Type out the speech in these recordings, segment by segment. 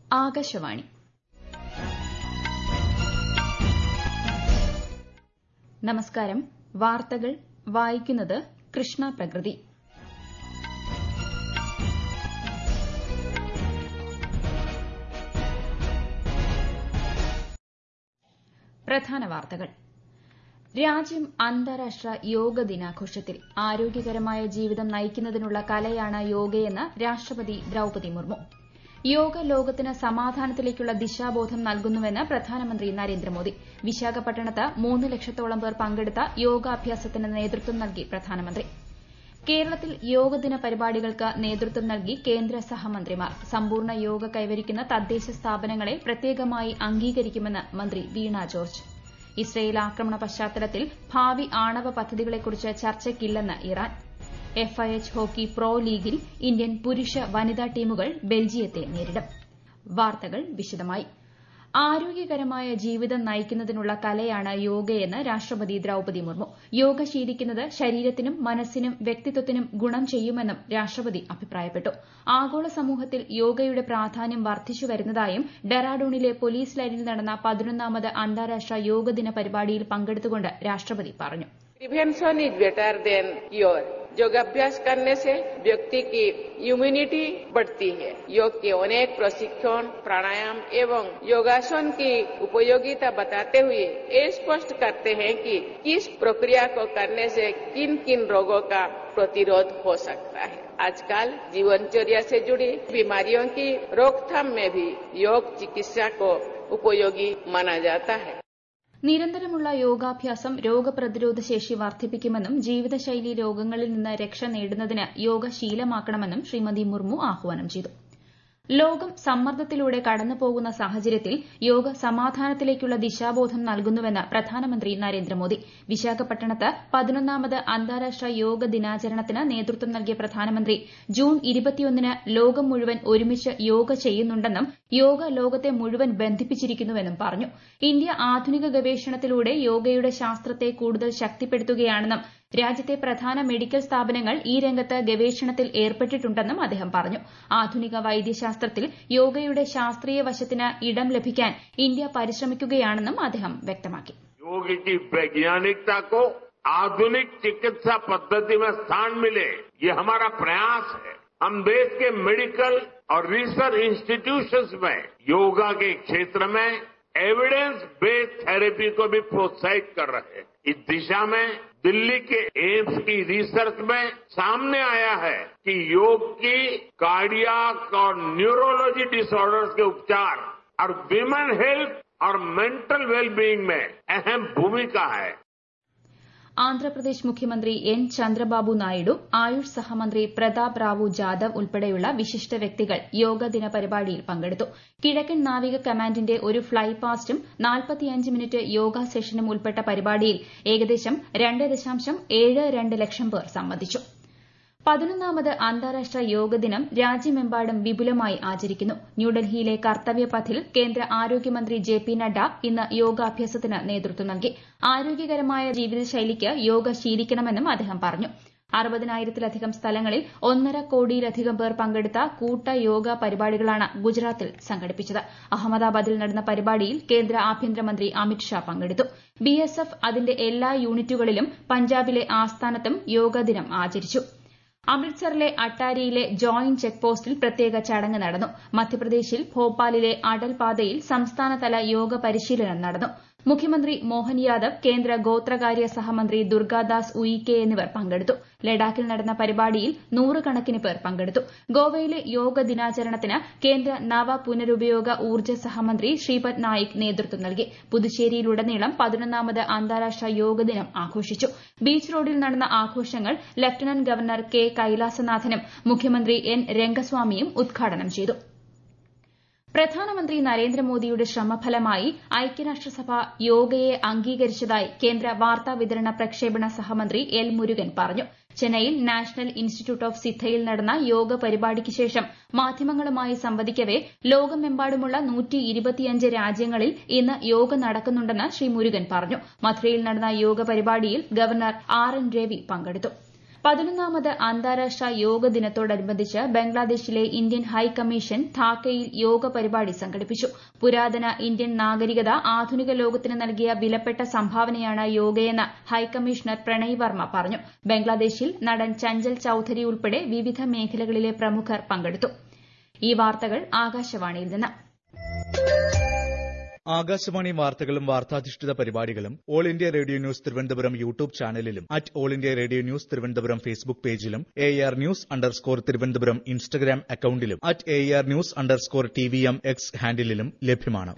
ആകാശവാണി നമസ്കാരം വാർത്തകൾ വായിക്കുന്നത് കൃഷ്ണ പ്രകൃതി പ്രധാന വാർത്തകൾ രാജ്യം അന്താരാഷ്ട്ര യോഗ ദിനാഘോഷത്തിൽ ആരോഗ്യകരമായ ജീവിതം നയിക്കുന്നതിനുള്ള കലയാണ് യോഗയെന്ന് രാഷ്ട്രപതി ദ്രൌപതി മുർമു യോഗ ലോകത്തിന് സമാധാനത്തിലേക്കുള്ള ദിശാബോധം നൽകുന്നുവെന്ന് പ്രധാനമന്ത്രി നരേന്ദ്രമോദി വിശാഖപട്ടണത്ത് മൂന്ന് ലക്ഷത്തോളം പേർ പങ്കെടുത്ത യോഗാഭ്യാസത്തിന് നേതൃത്വം നൽകി പ്രധാനമന്ത്രി കേരളത്തിൽ യോഗദിന പരിപാടികൾക്ക് നേതൃത്വം നൽകി കേന്ദ്ര സഹമന്ത്രിമാർ സമ്പൂർണ്ണ യോഗ കൈവരിക്കുന്ന തദ്ദേശ സ്ഥാപനങ്ങളെ പ്രത്യേകമായി അംഗീകരിക്കുമെന്ന് മന്ത്രി വീണ ജോർജ് ഇസ്രയേൽ ആക്രമണ പശ്ചാത്തലത്തിൽ ഭാവി ആണവ പദ്ധതികളെക്കുറിച്ച് ചർച്ചയ്ക്കില്ലെന്ന് ഇറാൻ എഫ്ഐഎച്ച് ഹോക്കി പ്രോ ലീഗിൽ ഇന്ത്യൻ പുരുഷ വനിതാ ടീമുകൾ ബെൽജിയത്തെ നേരിടും വാർത്തകൾ വിശദമായി ആരോഗ്യകരമായ ജീവിതം നയിക്കുന്നതിനുള്ള കലയാണ് യോഗയെന്ന് രാഷ്ട്രപതി ദ്രൌപതി മുർമു യോഗ ശീലിക്കുന്നത് ശരീരത്തിനും മനസ്സിനും വ്യക്തിത്വത്തിനും ഗുണം ചെയ്യുമെന്നും രാഷ്ട്രപതി അഭിപ്രായപ്പെട്ടു ആഗോള സമൂഹത്തിൽ യോഗയുടെ പ്രാധാന്യം വർദ്ധിച്ചു വരുന്നതായും ഡെറാഡൂണിലെ പോലീസ് ലൈനിൽ നടന്ന പതിനൊന്നാമത് അന്താരാഷ്ട്ര യോഗദിന പരിപാടിയിൽ പങ്കെടുത്തുകൊണ്ട് രാഷ്ട്രപതി പറഞ്ഞു prevention is better than cure योगाभ्यास करने से व्यक्ति की इम्यूनिटी बढ़ती है योग के अनेक प्रशिक्षण प्राणायाम एवं योगासन की उपयोगिता बताते हुए ये स्पष्ट करते हैं कि किस प्रक्रिया को करने से किन किन रोगों का प्रतिरोध हो सकता है आजकल जीवनचर्या से जुड़ी बीमारियों की रोकथाम में भी योग चिकित्सा को उपयोगी माना जाता है നിരന്തരമുള്ള യോഗാഭ്യാസം രോഗപ്രതിരോധ ശേഷി വർദ്ധിപ്പിക്കുമെന്നും ജീവിതശൈലി രോഗങ്ങളിൽ നിന്ന് രക്ഷ നേടുന്നതിന് യോഗ ശീലമാക്കണമെന്നും ശ്രീമതി മുർമു ആഹ്വാനം ചെയ്തു ലോകം സമ്മർദ്ദത്തിലൂടെ കടന്നുപോകുന്ന സാഹചര്യത്തിൽ യോഗ സമാധാനത്തിലേക്കുള്ള ദിശാബോധം നൽകുന്നുവെന്ന് പ്രധാനമന്ത്രി നരേന്ദ്രമോദി വിശാഖപട്ടണത്ത് പതിനൊന്നാമത് അന്താരാഷ്ട്ര യോഗ ദിനാചരണത്തിന് നേതൃത്വം നൽകിയ പ്രധാനമന്ത്രി ജൂൺ ഇരുപത്തിയൊന്നിന് ലോകം മുഴുവൻ ഒരുമിച്ച് യോഗ ചെയ്യുന്നുണ്ടെന്നും യോഗ ലോകത്തെ മുഴുവൻ ബന്ധിപ്പിച്ചിരിക്കുന്നുവെന്നും പറഞ്ഞു ഇന്ത്യ ആധുനിക ഗവേഷണത്തിലൂടെ യോഗയുടെ ശാസ്ത്രത്തെ കൂടുതൽ ശക്തിപ്പെടുത്തുകയാണെന്നും രാജ്യത്തെ പ്രധാന മെഡിക്കൽ സ്ഥാപനങ്ങൾ ഈ രംഗത്ത് ഗവേഷണത്തിൽ ഏർപ്പെട്ടിട്ടുണ്ടെന്നും അദ്ദേഹം പറഞ്ഞു ആധുനിക വൈദ്യശാസ്ത്രത്തിൽ യോഗയുടെ ശാസ്ത്രീയ വശത്തിന് ഇടം ലഭിക്കാൻ ഇന്ത്യ പരിശ്രമിക്കുകയാണെന്നും അദ്ദേഹം വ്യക്തമാക്കി योग की वैज्ञानिकता को आधुनिक चिकित्सा पद्धति में स्थान मिले ये हमारा प्रयास है हम देश के मेडिकल और रिसर्च इंस्टीट्यूशंस में योगा के क्षेत्र में एविडेंस बेस्ड थेरेपी को भी प्रोत्साहित कर रहे हैं इस दिशा में दिल्ली के एम्स की रिसर्च में सामने आया है कि योग की कार्डियाक और न्यूरोलॉजी डिसऑर्डर्स के उपचार और विमेन हेल्थ और मेंटल वेलबींग में अहम भूमिका है ആന്ധ്രാപ്രദേശ് മുഖ്യമന്ത്രി എൻ ചന്ദ്രബാബു നായിഡു ആയുഷ് സഹമന്ത്രി പ്രതാപ് റാവു ജാദവ് ഉൾപ്പെടെയുള്ള വിശിഷ്ട വ്യക്തികൾ യോഗദിന പരിപാടിയിൽ പങ്കെടുത്തു കിഴക്കൻ നാവിക കമാൻഡിന്റെ ഒരു ഫ്ളൈ പാസ്റ്റും നാൽപ്പത്തിയഞ്ച് മിനിറ്റ് യോഗ സെഷനും ഉൾപ്പെട്ട പരിപാടിയിൽ ഏകദേശം രണ്ട് ദശാംശം ഏഴ് രണ്ട് ലക്ഷം പേർ സംബന്ധിച്ചു പതിനൊന്നാമത് അന്താരാഷ്ട്ര യോഗ ദിനം രാജ്യമെമ്പാടും വിപുലമായി ആചരിക്കുന്നു ന്യൂഡൽഹിയിലെ കർത്തവ്യപഥിൽ കേന്ദ്ര ആരോഗ്യമന്ത്രി ജെ പി നഡ്ഡ ഇന്ന് യോഗാഭ്യാസത്തിന് നേതൃത്വം നൽകി ആരോഗ്യകരമായ ജീവിതശൈലിക്ക് യോഗ ശീലിക്കണമെന്നും അദ്ദേഹം പറഞ്ഞു അറുപതിനായിരത്തിലധികം സ്ഥലങ്ങളിൽ ഒന്നര കോടിയിലധികം പേർ പങ്കെടുത്ത കൂട്ട യോഗ പരിപാടികളാണ് ഗുജറാത്തിൽ സംഘടിപ്പിച്ചത് അഹമ്മദാബാദിൽ നടന്ന പരിപാടിയിൽ കേന്ദ്ര ആഭ്യന്തരമന്ത്രി അമിത്ഷാ പങ്കെടുത്തു ബിഎസ്എഫ് അതിന്റെ എല്ലാ യൂണിറ്റുകളിലും പഞ്ചാബിലെ ആസ്ഥാനത്തും യോഗദിനം ആചരിച്ചു അമൃത്സറിലെ അട്ടാരിയിലെ ജോയിന്റ് ചെക്ക് പോസ്റ്റിൽ പ്രത്യേക ചടങ്ങ് നടന്നു മധ്യപ്രദേശിൽ ഭോപ്പാലിലെ അടൽ പാതയിൽ സംസ്ഥാനതല യോഗ പരിശീലനം നടന്നു മുഖ്യമന്ത്രി മോഹൻ യാദവ് കേന്ദ്ര ഗോത്രകാര്യ സഹമന്ത്രി ദുർഗാദാസ് ഉയിക്കെ എന്നിവർ പങ്കെടുത്തു ലഡാക്കിൽ നടന്ന പരിപാടിയിൽ നൂറുകണക്കിന് പേർ പങ്കെടുത്തു ഗോവയിലെ യോഗ ദിനാചരണത്തിന് കേന്ദ്ര നവ പുനരുപയോഗ ഊർജ്ജ സഹമന്ത്രി ശ്രീപദ് നായിക് നേതൃത്വം നൽകി പുതുച്ചേരിയിലുടനീളം പതിനൊന്നാമത് അന്താരാഷ്ട്ര യോഗ ദിനം ആഘോഷിച്ചു ബീച്ച് റോഡിൽ നടന്ന ആഘോഷങ്ങൾ ലഫ്റ്റനന്റ് ഗവർണർ കെ കൈലാസനാഥനും മുഖ്യമന്ത്രി എൻ രംഗസ്വാമിയും ഉദ്ഘാടനം ചെയ്തു പ്രധാനമന്ത്രി നരേന്ദ്രമോദിയുടെ ശ്രമഫലമായി ഐക്യരാഷ്ട്രസഭ യോഗയെ അംഗീകരിച്ചതായി കേന്ദ്ര വാർത്താവിതരണ പ്രക്ഷേപണ സഹമന്ത്രി എൽ മുരുകൻ പറഞ്ഞു ചെന്നൈയിൽ നാഷണൽ ഇൻസ്റ്റിറ്റ്യൂട്ട് ഓഫ് സിദ്ധയിൽ നടന്ന യോഗ പരിപാടിക്ക് ശേഷം മാധ്യമങ്ങളുമായി സംവദിക്കവെ ലോകമെമ്പാടുമുള്ള രാജ്യങ്ങളിൽ ഇന്ന് യോഗ നടക്കുന്നുണ്ടെന്ന് ശ്രീ മുരുകൻ പറഞ്ഞു മധുരയിൽ നടന്ന യോഗ പരിപാടിയിൽ ഗവർണർ ആർ എൻ രവി പങ്കെടുത്തു പതിനൊന്നാമത് അന്താരാഷ്ട്ര യോഗ ദിനത്തോടനുബന്ധിച്ച് ബംഗ്ലാദേശിലെ ഇന്ത്യൻ ഹൈക്കമ്മീഷൻ ധാക്കയിൽ യോഗ പരിപാടി സംഘടിപ്പിച്ചു പുരാതന ഇന്ത്യൻ നാഗരികത ആധുനിക ലോകത്തിന് നൽകിയ വിലപ്പെട്ട സംഭാവനയാണ് യോഗയെന്ന് ഹൈക്കമ്മീഷണർ പ്രണയ് വർമ്മ പറഞ്ഞു ബംഗ്ലാദേശിൽ നടൻ ചഞ്ചൽ ചൌധരി ഉൾപ്പെടെ വിവിധ മേഖലകളിലെ പ്രമുഖർ പങ്കെടുത്തു ഈ വാർത്തകൾ ആകാശവാണിയിൽ നിന്ന് ആകാശവാണി വാർത്തകളും വാർത്താധിഷ്ഠിത പരിപാടികളും all India radio news Thiruvananthapuram YouTube ചാനലിലും at all India radio news Thiruvananthapuram Facebook പേജിലും A R news underscore Thiruvananthapuram Instagram അക്കൌണ്ടിലും at A R news underscore T V M X ഹാൻഡിലും ലഭ്യമാണ്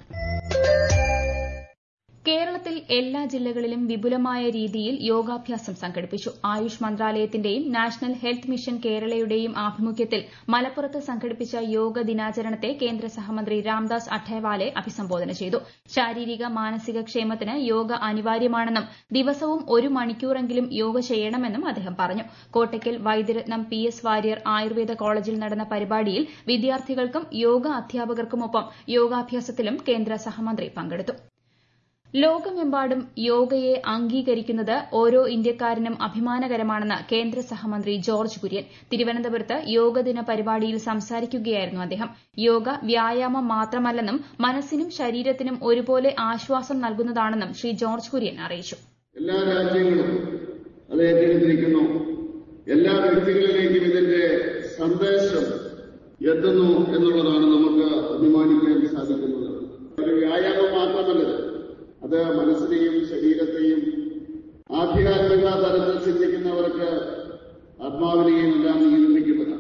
കേരളത്തിൽ എല്ലാ ജില്ലകളിലും വിപുലമായ രീതിയിൽ യോഗാഭ്യാസം സംഘടിപ്പിച്ചു ആയുഷ് മന്ത്രാലയത്തിന്റെയും നാഷണൽ ഹെൽത്ത് മിഷൻ കേരളയുടെയും ആഭിമുഖ്യത്തിൽ മലപ്പുറത്ത് സംഘടിപ്പിച്ച യോഗ ദിനാചരണത്തെ കേന്ദ്ര സഹമന്ത്രി രാംദാസ് അഠേവാലെ അഭിസംബോധന ചെയ്തു ശാരീരിക മാനസിക ക്ഷേമത്തിന് യോഗ അനിവാര്യമാണെന്നും ദിവസവും ഒരു മണിക്കൂറെങ്കിലും യോഗ ചെയ്യണമെന്നും അദ്ദേഹം പറഞ്ഞു Kottakkal Vaidyaratnam P S Warrier Ayurveda college നടന്ന പരിപാടിയിൽ വിദ്യാർത്ഥികൾക്കും യോഗ അധ്യാപകർക്കുമൊപ്പം യോഗാഭ്യാസത്തിലും കേന്ദ്ര സഹമന്ത്രി പങ്കെടുത്തു ലോകമെമ്പാടും യോഗയെ അംഗീകരിക്കുന്നത് ഓരോ ഇന്ത്യക്കാരനും അഭിമാനകരമാണെന്ന് കേന്ദ്ര സഹമന്ത്രി ജോർജ് കുര്യൻ തിരുവനന്തപുരത്ത് യോഗദിന പരിപാടിയിൽ സംസാരിക്കുകയായിരുന്നു അദ്ദേഹം യോഗ വ്യായാമം മാത്രമല്ലെന്നും മനസ്സിനും ശരീരത്തിനും ഒരുപോലെ ആശ്വാസം നൽകുന്നതാണെന്നും ശ്രീ ജോർജ് കുര്യൻ അറിയിച്ചു എല്ലാ രാജ്യങ്ങളും അത് ഏറ്റെടുത്തിരിക്കുന്നു എല്ലാ വ്യക്തികളിലേക്കും ഇതിന്റെ സന്ദേശം എത്തുന്നു എന്നുള്ളതാണ് നമുക്ക് അഭിമാനിക്കാൻ സാധിക്കുന്നത് ഒരു വ്യായാമം മാത്രമല്ലത് അത് മനസ്സിനെയും ശരീരത്തെയും ആധ്യാത്മിക തലത്തിൽ ചിന്തിക്കുന്നവർക്ക് ആത്മാവിനെയും എല്ലാം നിയന്ത്രിക്കുന്നതാണ്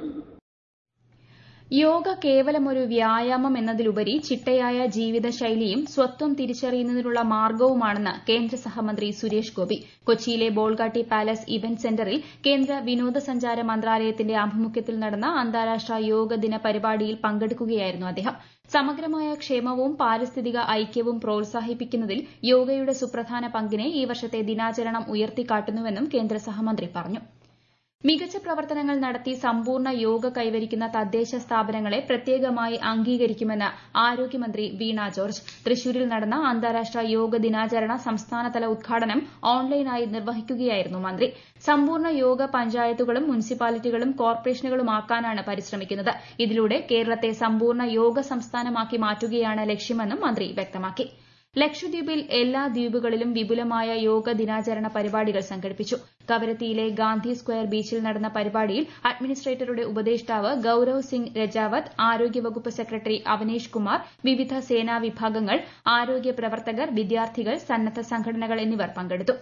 യോഗ കേവലം ഒരു വ്യായാമം എന്നതിലുപരി ചിട്ടയായ ജീവിതശൈലിയും സ്വത്വം തിരിച്ചറിയുന്നതിനുള്ള മാർഗവുമാണെന്ന് കേന്ദ്ര സഹമന്ത്രി സുരേഷ് ഗോപി കൊച്ചിയിലെ ബോൾഗാട്ടി പാലസ് ഇവന്റ് സെന്ററിൽ കേന്ദ്ര വിനോദസഞ്ചാര മന്ത്രാലയത്തിന്റെ ആഭിമുഖ്യത്തിൽ നടന്ന അന്താരാഷ്ട്ര യോഗ ദിന പരിപാടിയിൽ പങ്കെടുക്കുകയായിരുന്നു അദ്ദേഹം സമഗ്രമായ ക്ഷേമവും പാരിസ്ഥിതിക ഐക്യവും പ്രോത്സാഹിപ്പിക്കുന്നതിൽ യോഗയുടെ സുപ്രധാന പങ്കിനെ ഈ വർഷത്തെ ദിനാചരണം ഉയർത്തിക്കാട്ടുന്നുവെന്നും കേന്ദ്ര സഹമന്ത്രി പറഞ്ഞു മികച്ച പ്രവർത്തനങ്ങൾ നടത്തി സമ്പൂർണ്ണ യോഗ കൈവരിക്കുന്ന തദ്ദേശ സ്ഥാപനങ്ങളെ പ്രത്യേകമായി അംഗീകരിക്കുമെന്ന് ആരോഗ്യമന്ത്രി വീണ ജോർജ് തൃശൂരിൽ നടന്ന അന്താരാഷ്ട്ര യോഗ ദിനാചരണ സംസ്ഥാനതല ഉദ്ഘാടനം ഓൺലൈനായി നിർവഹിക്കുകയായിരുന്നു മന്ത്രി സമ്പൂർണ്ണ യോഗ പഞ്ചായത്തുകളും മുനിസിപ്പാലിറ്റികളും കോർപ്പറേഷനുകളുമാക്കാനാണ് പരിശ്രമിക്കുന്നത് ഇതിലൂടെ കേരളത്തെ സമ്പൂർണ്ണ യോഗ സംസ്ഥാനമാക്കി മാറ്റുകയാണ് ലക്ഷ്യമെന്നും മന്ത്രി വ്യക്തമാക്കി ലക്ഷദ്വീപിൽ എല്ലാ ദ്വീപുകളിലും വിപുലമായ യോഗ ദിനാചരണ പരിപാടികൾ സംഘടിപ്പിച്ചു കവരത്തിയിലെ ഗാന്ധി സ്ക്വയർ ബീച്ചിൽ നടന്ന പരിപാടിയിൽ അഡ്മിനിസ്ട്രേറ്ററുടെ ഉപദേഷ്ടാവ് ഗൌരവ് സിംഗ് രജാവത് ആരോഗ്യവകുപ്പ് സെക്രട്ടറി അവനേഷ് കുമാർ വിവിധ സേനാ വിഭാഗങ്ങൾ ആരോഗ്യ പ്രവർത്തകർ വിദ്യാർത്ഥികൾ സന്നദ്ധ സംഘടനകൾ എന്നിവർ പങ്കെടുത്തു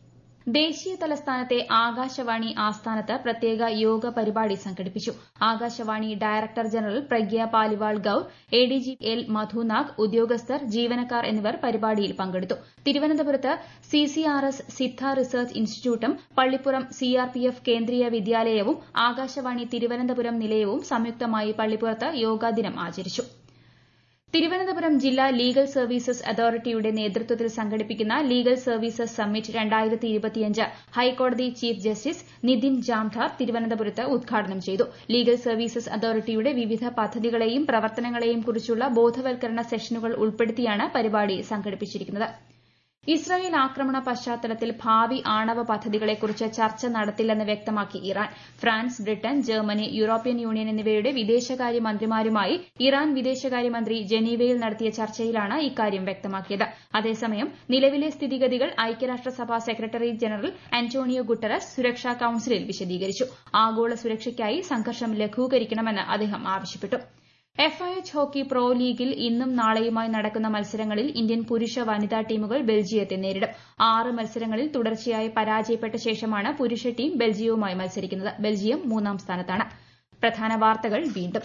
ദേശീയ തലസ്ഥാനത്തെ ആകാശവാണി ആസ്ഥാനത്ത് പ്രത്യേക യോഗ പരിപാടി സംഘടിപ്പിച്ചു Akashvani director general Pragya Paliwal Gaur ADG L Madhunag ഉദ്യോഗസ്ഥർ ജീവനക്കാർ എന്നിവർ പരിപാടിയിൽ പങ്കെടുത്തു തിരുവനന്തപുരത്ത് സിസിആർഎസ് സിദ്ധ റിസർച്ച് ഇൻസ്റ്റിറ്റ്യൂട്ടും പള്ളിപ്പുറം സിആർപിഎഫ് കേന്ദ്രീയ വിദ്യാലയവും ആകാശവാണി തിരുവനന്തപുരം നിലയവും സംയുക്തമായി പള്ളിപ്പുറത്ത് യോഗാദിനം ആചരിച്ചു തിരുവനന്തപുരം ജില്ലാ ലീഗൽ സർവീസസ് അതോറിറ്റിയുടെ നേതൃത്വത്തിൽ സംഘടിപ്പിക്കുന്ന ലീഗൽ സർവീസസ് സമ്മിറ്റ് ഹൈക്കോടതി ചീഫ് ജസ്റ്റിസ് നിതിൻ ജാംധാർ തിരുവനന്തപുരത്ത് ഉദ്ഘാടനം ചെയ്തു ലീഗൽ സർവീസസ് അതോറിറ്റിയുടെ വിവിധ പദ്ധതികളെയും പ്രവർത്തനങ്ങളെയും കുറിച്ചുള്ള ബോധവൽക്കരണ സെഷനുകൾ ഉൾപ്പെടുത്തിയാണ് പരിപാടി സംഘടിപ്പിച്ചിരിക്കുന്നത് ഇസ്രായേൽ ആക്രമണ പശ്ചാത്തലത്തിൽ ഭാവി ആണവ പദ്ധതികളെക്കുറിച്ച് ചർച്ച നടത്തില്ലെന്ന് വ്യക്തമാക്കി Iran France Britain Germany European Union എന്നിവയുടെ വിദേശകാര്യ മന്ത്രിമാരുമായി ഇറാൻ വിദേശകാര്യമന്ത്രി ജനീവയിൽ നടത്തിയ ചർച്ചയിലാണ് ഇക്കാര്യം വ്യക്തമാക്കിയത് അതേസമയം നിലവിലെ സ്ഥിതിഗതികൾ ഐക്യരാഷ്ട്രസഭ സെക്രട്ടറി ജനറൽ അന്റോണിയോ ഗുട്ടറസ് സുരക്ഷാ കൌൺസിലിൽ വിശദീകരിച്ചു ആഗോള സുരക്ഷയ്ക്കായി സംഘർഷം ലഘൂകരിക്കണമെന്ന് അദ്ദേഹം ആവശ്യപ്പെട്ടു എഫ്ഐഎച്ച് ഹോക്കി പ്രോ ലീഗിൽ ഇന്നും നാളെയുമായി നടക്കുന്ന മത്സരങ്ങളിൽ ഇന്ത്യൻ പുരുഷ വനിതാ ടീമുകൾ ബെൽജിയത്തെ നേരിടും ആറ് മത്സരങ്ങളിൽ തുടർച്ചയായി പരാജയപ്പെട്ട ശേഷമാണ് പുരുഷ ടീം ബെൽജിയവുമായി മത്സരിക്കുന്നത് ബെൽജിയം മൂന്നാം സ്ഥാനത്താണ് പ്രധാന വാർത്തകൾ വീണ്ടും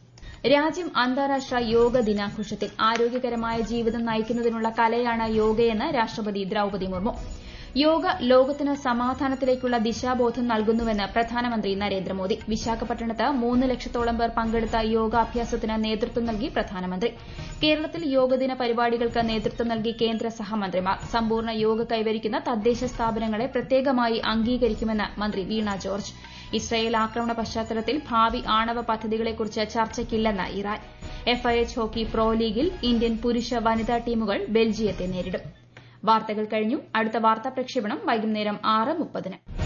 രാജ്യം അന്താരാഷ്ട്ര യോഗ ദിനാഘോഷത്തിൽ ആരോഗ്യകരമായ ജീവിതം നയിക്കുന്നതിനുള്ള കലയാണ് യോഗയെന്ന് രാഷ്ട്രപതി ദ്രൌപദി മുർമു യോഗ ലോകത്തിന് സമാധാനത്തിലേക്കുള്ള ദിശാബോധം നൽകുന്നുവെന്ന് പ്രധാനമന്ത്രി നരേന്ദ്രമോദി വിശാഖപട്ടണത്ത് മൂന്ന് ലക്ഷത്തോളം പേർ പങ്കെടുത്ത യോഗാഭ്യാസത്തിന് നേതൃത്വം നൽകി പ്രധാനമന്ത്രി കേരളത്തിൽ യോഗദിന പരിപാടികൾക്ക് നേതൃത്വം നൽകി കേന്ദ്ര സഹമന്ത്രിമാർ സമ്പൂർണ്ണ യോഗ കൈവരിക്കുന്ന തദ്ദേശ സ്ഥാപനങ്ങളെ പ്രത്യേകമായി അംഗീകരിക്കുമെന്ന് മന്ത്രി വീണ ജോർജ് ഇസ്രായേൽ ആക്രമണ പശ്ചാത്തലത്തിൽ ഭാവി ആണവ പദ്ധതികളെക്കുറിച്ച് ചർച്ചയ്ക്കില്ലെന്ന് ഇറാൻ എഫ്ഐഎച്ച് ഹോക്കി പ്രോ ലീഗിൽ ഇന്ത്യൻ പുരുഷ വനിതാ ടീമുകൾ ബെൽജിയത്തെ നേരിടും വാർത്തകൾ കഴിഞ്ഞു അടുത്ത വാർത്താ പ്രക്ഷേപണം വൈകുന്നേരം ആറ് മുപ്പതിന്